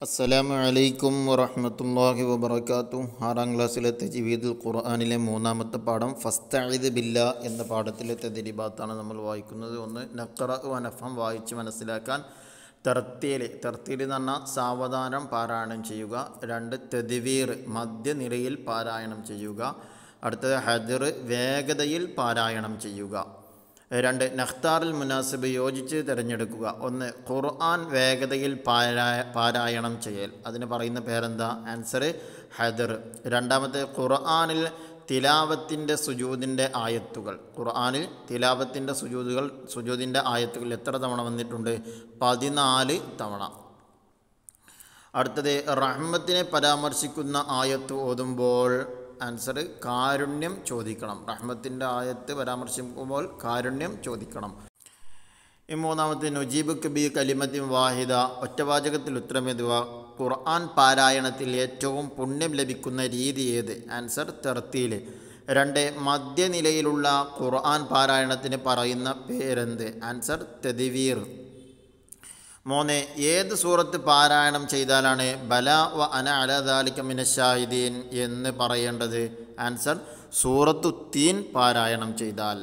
അസ്സലാമു അലൈക്കും വറഹ്മത്തുള്ളാഹി വബറകാത്തു ആറാം ക്ലാസ്സിലെ തജ്വീദുൽ ഖുർആനിലെ മൂന്നാമത്തെ പാഠം ഫസ്തഇദ് ബില്ല എന്ന പാഠത്തിലെ തദ്രിബാത്താണ് നമ്മൾ വായിക്കുന്നത് ഒന്ന് നഖറ വനഫം വായിച്ച് മനസ്സിലാക്കാൻ തർത്തീൽ തർത്തീൽ എന്ന് പറഞ്ഞാൽ സാവധാനം പാരായണം ചെയ്യുക രണ്ട് തെദിവീർ മധ്യനിരയിൽ പാരായണം ചെയ്യുക അടുത്തത് ഹദർ വേഗതയിൽ പാരായണം ചെയ്യുക രണ്ട് നഖ്താറിൽ മുനാസിബ് യോജിച്ച് തിരഞ്ഞെടുക്കുക ഒന്ന് ഖുർആൻ വേഗതയിൽ പാരായ പാരായണം ചെയ്യൽ അതിന് പറയുന്ന പേരെന്താ ആൻസർ ഹദർ രണ്ടാമത്തെ ഖുർആനിൽ തിലാവത്തിൻ്റെ സുജൂദിൻ്റെ ആയത്തുകൾ ഖുർആനിൽ തിലാവത്തിൻ്റെ സുജൂദുകൾ സുജൂദിൻ്റെ ആയത്തുകൾ എത്ര തവണ വന്നിട്ടുണ്ട് പതിനാല് തവണ അടുത്തത് റഹ്മത്തിനെ പരാമർശിക്കുന്ന ആയത്ത് ഓതുമ്പോൾ ആൻസർ കാരുണ്യം ചോദിക്കണം റഹ്മത്തിൻ്റെ ആയത്ത് പരാമർശിക്കുമ്പോൾ കാരുണ്യം ചോദിക്കണം ഈ മൂന്നാമത്തെ നുജീബ് കബി കലിമത്തിൻ വാഹിദ ഒറ്റവാചകത്തിൽ ഉത്തരമെതുവ ഖുർആൻ പാരായണത്തിൽ ഏറ്റവും പുണ്യം ലഭിക്കുന്ന രീതി ഏത് ആൻസർ തെർത്തിയിൽ രണ്ട് മധ്യനിലയിലുള്ള ഖുർആൻ പാരായണത്തിന് പറയുന്ന പേരെന്ത് ആൻസർ തെദിവീർ മൂന്ന് ഏത് സൂറത്ത് പാരായണം ചെയ്താലാണ് ബല വ അന അലദാലിക്ക മിനഷാഹിദീൻ എന്ന് പറയേണ്ടത് ആൻസർ സൂറത്തു തീൻ പാരായണം ചെയ്താൽ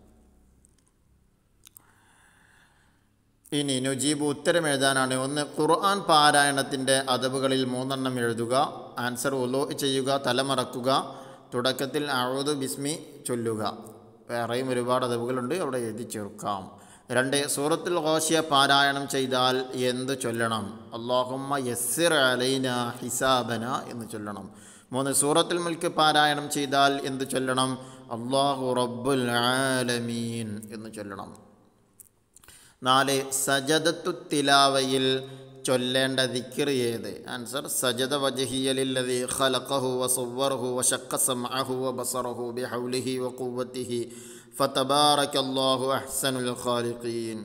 ഇനി നുജീബ് ഉത്തരം എഴുതാനാണ് ഒന്ന് ഖുർആൻ പാരായണത്തിൻ്റെ അതവുകളിൽ മൂന്നെണ്ണം എഴുതുക ആൻസർ ഉലോ ചെയ്യുക തലമറക്കുക തുടക്കത്തിൽ അഴുതു ബിസ്മി ചൊല്ലുക വേറെയും ഒരുപാട് അതവുകളുണ്ട് അവിടെ എഴുതി ചേർക്കാം രണ്ട് സൂറത്തുൽ ഘോഷ്യ പാരായണം ചെയ്താൽ എന്ത് ചൊല്ലണം അള്ളാഹുമ്മ യസ്സിർ അലൈന ഹിസാബന എന്ന് ചൊല്ലണം മൂന്ന് സൂറത്തുൽ മുൽക്ക് പാരായണം ചെയ്താൽ എന്ത് ചൊല്ലണം അള്ളാഹു റബ്ബുൽ ആലമീൻ എന്ന് ചൊല്ലണം നാല് സജദത്തു തിലാവയിൽ ചൊല്ലേണ്ട ദിക്ർ ഏത് ആൻസർ സജദ വജഹിയലില്ലതി ഖലഖഹു വസുവറഹു വശക്ക സമഅഹു വബസറഹു ബിഹൗലിഹി വഖുവ്വതിഹി ഫതബാറക്കല്ലാഹു അഹ്സനുൽ ഖാലിഖീൻ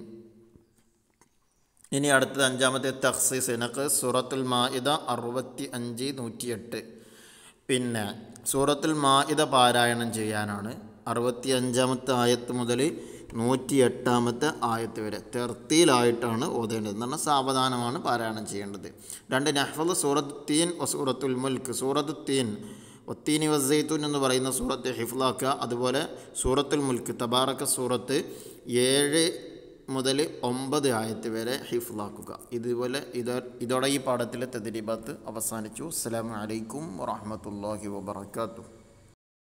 ഇനി അടുത്തത് അഞ്ചാമത്തെ തഖ്സീസ് എനക്ക് സൂറത്തുൽ മാഇദ അറുപത്തി അഞ്ച് നൂറ്റിയെട്ട് പിന്നെ സൂറത്തുൽ മാഇദ പാരായണം ചെയ്യാനാണ് അറുപത്തി അഞ്ചാമത്തെ ആയത്ത് മുതൽ നൂറ്റി എട്ടാമത്തെ ആയത്ത് വരെ തെർത്തിയിലായിട്ടാണ് ഓതേണ്ടത് എന്ന് പറഞ്ഞാൽ സാവധാനമാണ് പാരായണം ചെയ്യേണ്ടത് രണ്ട് നഹ്ഫൽ സൂറത്ത് തീൻ സൂറത്തുൽ മുൽക്ക് സൂറത്ത് തീൻ ഒത്തീനി വസൈത്തൂൻ എന്ന് പറയുന്ന സൂറത്ത് ഹിഫ്ലാക്കുക അതുപോലെ സൂറത്തുൽ മുൽക്ക് തബാറക്ക സൂറത്ത് ഏഴ് മുതൽ ഒമ്പത് ആയത്ത് വരെ ഹിഫ്ലാക്കുക ഇതുപോലെ ഇതോ ഇതോടെ ഈ പാഠത്തിലെ തദ്രീബാത്ത് അവസാനിച്ചു അസ്സാം വലൈക്കും വാഹമത്തല്ലാഹി വാബർക്കാത്തു